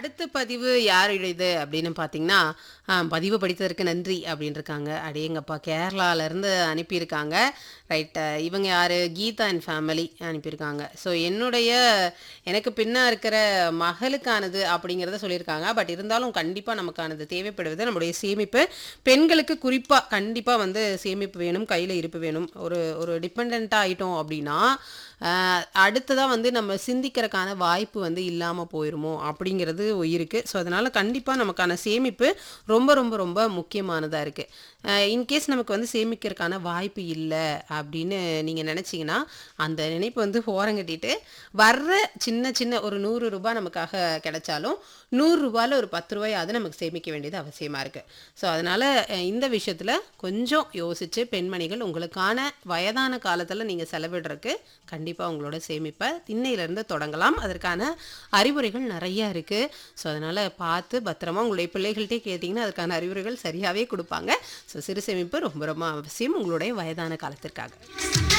அடுத்த பதிவு யாருடையது அப்படின்னு பார்த்தீங்கன்னா, அ பதிவு படித்ததற்கு நன்றி அப்படின்னு இருக்காங்க. அடேங்கப்பா! கேரளாலருந்து அனுப்பியிருக்காங்க. ரைட் இவங்க யாரு? கீதா அண்ட் ஃபேமிலி அனுப்பியிருக்காங்க. ஸோ என்னுடைய எனக்கு பின்னா இருக்கிற மகளுக்கானது அப்படிங்கிறத சொல்லியிருக்காங்க. பட் இருந்தாலும் கண்டிப்பா நமக்கானது தேவைப்படுவது நம்முடைய சேமிப்பு. பெண்களுக்கு குறிப்பா கண்டிப்பா வந்து சேமிப்பு வேணும், கையில இருப்பு வேணும். ஒரு ஒரு டிபெண்டன்ட்டா ஆயிட்டோம் அப்படின்னா, அ அடுத்ததா வந்து நம்ம சிந்திக்கிறக்கான வாய்ப்பு வந்து இல்லாம போயிருமோ அப்படிங்கிறது இருக்கு. ஸோ அதனால கண்டிப்பா நமக்கான சேமிப்பு ரொம்ப ரொம்ப ரொம்ப முக்கியமானதா இருக்கு. அ இன்கேஸ் நமக்கு வந்து சேமிக்கிறக்கான வாய்ப்பு இல்ல அப்படின்னு நீங்க நினைச்சீங்கன்னா, அந்த நினைப்பு வந்து ஓரங்கட்டிட்டு, வர்ற சின்ன சின்ன ஒரு ரூ. 100 நமக்காக கிடைச்சாலும், ரூ. 100ல ஒரு ரூ. 10 நமக்கு சேமிக்க வேண்டியது அவசியமா இருக்கு. ஸோ அதனால அ இந்த விஷயத்துல கொஞ்சம் யோசிச்சு பெண்மணிகள் உங்களுக்கான வயதான காலத்துல நீங்க செலவிடுறக்கு கண்டிப்பா உங்களோட சேமிப்ப இன்னையிலிருந்து தொடங்கலாம். அதற்கான அறிவுரைகள் நெறைய இருக்கு. ஸோ அதனால பார்த்து பத்திரமா உங்களுடைய பிள்ளைகள்ட்டயே கேட்டீங்கன்னா, அதுக்கான அறிவுரைகள் சரியாவே குடுப்பாங்க. ஸோ சிறு சேமிப்பு ரொம்ப ரொம்ப அவசியம் உங்களுடைய வயதான காலத்திற்காக.